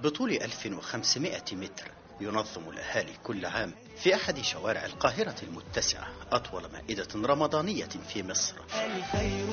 بطول 1500 متر ينظم الأهالي كل عام في أحد شوارع القاهرة المتسعة أطول مائدة رمضانية في مصر الخير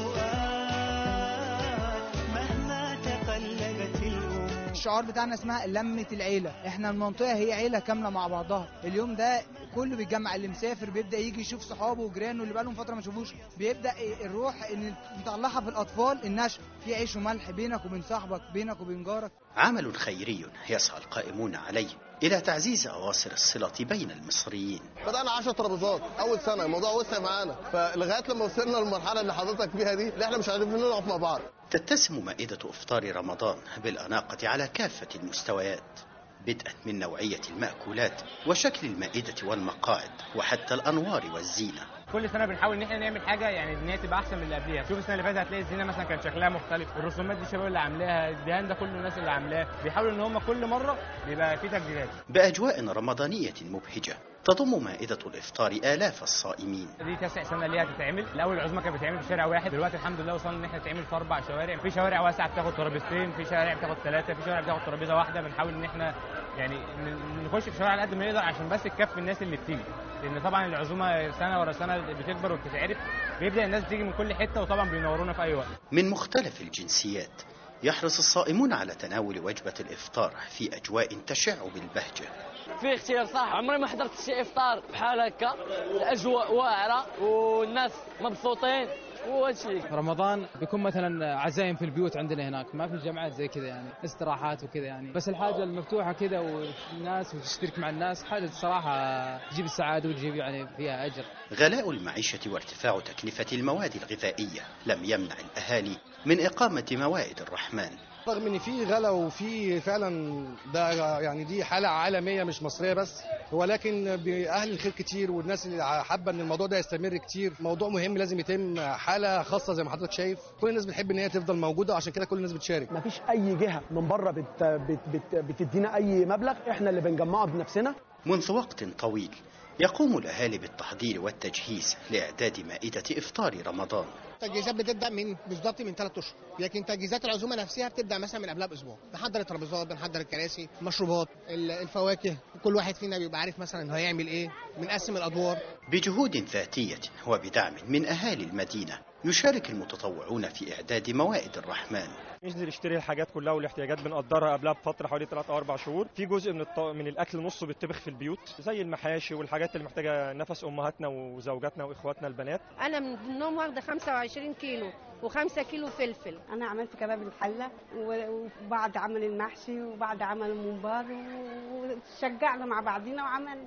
آت مهما تقلبت الأمور الشعار بتاعنا اسمها لمة العيلة احنا المنطقة هي عيلة كاملة مع بعضها اليوم ده كله بيتجمع اللي مسافر بيبدأ يجي يشوف صحابه وجيرانه اللي بقالهم فترة ما شافوش بيبدأ الروح ان نطلعها في الأطفال النشء في عيش وملح بينك وبين صاحبك بينك وبين جارك عمل خيري يسعى القائمون عليه إلى تعزيز أواصر الصلة بين المصريين بدأنا 10 ترابيزات أول سنة الموضوع وسع معانا فلغاية لما وصلنا للمرحلة اللي حضرتك فيها دي اللي احنا مش عارفين نقف مع بعض تتسم مائدة إفطار رمضان بالأناقة على كافة المستويات بدءا من نوعية المأكولات وشكل المائدة والمقاعد وحتى الأنوار والزينة كل سنه بنحاول ان احنا نعمل حاجه يعني ان هي تبقى احسن من اللي قبليها شوف السنه اللي فاتت هتلاقي الزينه مثلا كان شكلها مختلف الرسومات دي الشباب اللي عاملاها الدهان ده كل الناس اللي عاملاه بيحاولوا ان هم كل مره بيبقى في تجديدات بأجواء رمضانية مبهجة تضم مائدة الإفطار آلاف الصائمين دي تاسع سنه ليها تتعمل الاول العزومه كانت بتتعمل في شارع واحد دلوقتي الحمد لله وصلنا ان احنا تتعمل في اربع شوارع في شوارع واسعه بتاخد ترابيزتين في شوارع بتاخد ثلاثه في شوارع بتاخد ترابيزه واحده بنحاول ان احنا يعني ن- نخش في شوارع على قد ما نقدر عشان بس تكفي الناس اللي بتيجي لان طبعا العزومه سنه ورا سنه بتكبر وبتتعرف بيبدا الناس تيجي من كل حته وطبعا بينورونا في اي وقت من مختلف الجنسيات يحرص الصائمون على تناول وجبة الإفطار في أجواء تشع بالبهجة في اختلاف صح عمري ما حضرت شي افطار بحال هكا الاجواء واعره والناس مبسوطين وهادشي رمضان بيكون مثلا عزايم في البيوت عندنا هناك ما في الجامعات زي كذا يعني استراحات وكذا يعني بس الحاجه المفتوحه كذا والناس وتشترك مع الناس حاجه صراحه تجيب السعاده وتجيب يعني فيها اجر غلاء المعيشة وارتفاع تكلفة المواد الغذائية لم يمنع الأهالي من إقامة موائد الرحمن رغم ان في غلا وفي فعلا ده يعني دي حاله عالميه مش مصريه بس ولكن باهل الخير كتير والناس اللي حابه ان الموضوع ده يستمر كتير موضوع مهم لازم يتم حاله خاصه زي ما حضرتك شايف كل الناس بتحب ان هي تفضل موجوده عشان كده كل الناس بتشارك ما فيش اي جهه من بره بت بت بت بتدينا اي مبلغ احنا اللي بنجمعه بنفسنا منذ وقت طويل يقوم الأهالي بالتحضير والتجهيز لإعداد مائدة إفطار رمضان التجهيزات بتبدا من بالظبط من ثلاث اشهر لكن تجهيزات العزومه نفسها بتبدا مثلا من قبلها باسبوع بنحضر الترابيزات بنحضر الكراسي المشروبات ال- الفواكه كل واحد فينا بيبقى عارف مثلا انه هيعمل ايه بنقسم الادوار بجهود ذاتية وبدعم من أهالي المدينة يشارك المتطوعون في إعداد موائد الرحمن ننزل نشتري الحاجات كلها والاحتياجات بنقدرها قبلها بفتره حوالي 3 او 4 شهور في جزء من الط... من الاكل نصه بيطبخ في البيوت زي المحاشي والحاجات اللي محتاجه نفس امهاتنا وزوجاتنا واخواتنا البنات انا من ضمنهم واخده 25 كيلو و5 كيلو فلفل انا عملت كباب الحله و- وبعد عمل المحشي وبعد عمل الممبار و- وشجعنا مع بعضينا وعملنا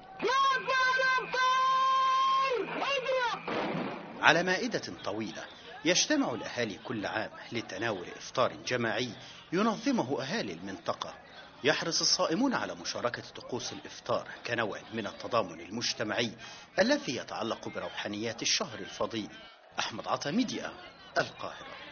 على مائدة طويلة يجتمع الأهالي كل عام لتناول إفطار جماعي ينظمه أهالي المنطقة يحرص الصائمون على مشاركة طقوس الإفطار كنوع من التضامن المجتمعي الذي يتعلق بروحانيات الشهر الفضيل أحمد عطا ميديا القاهرة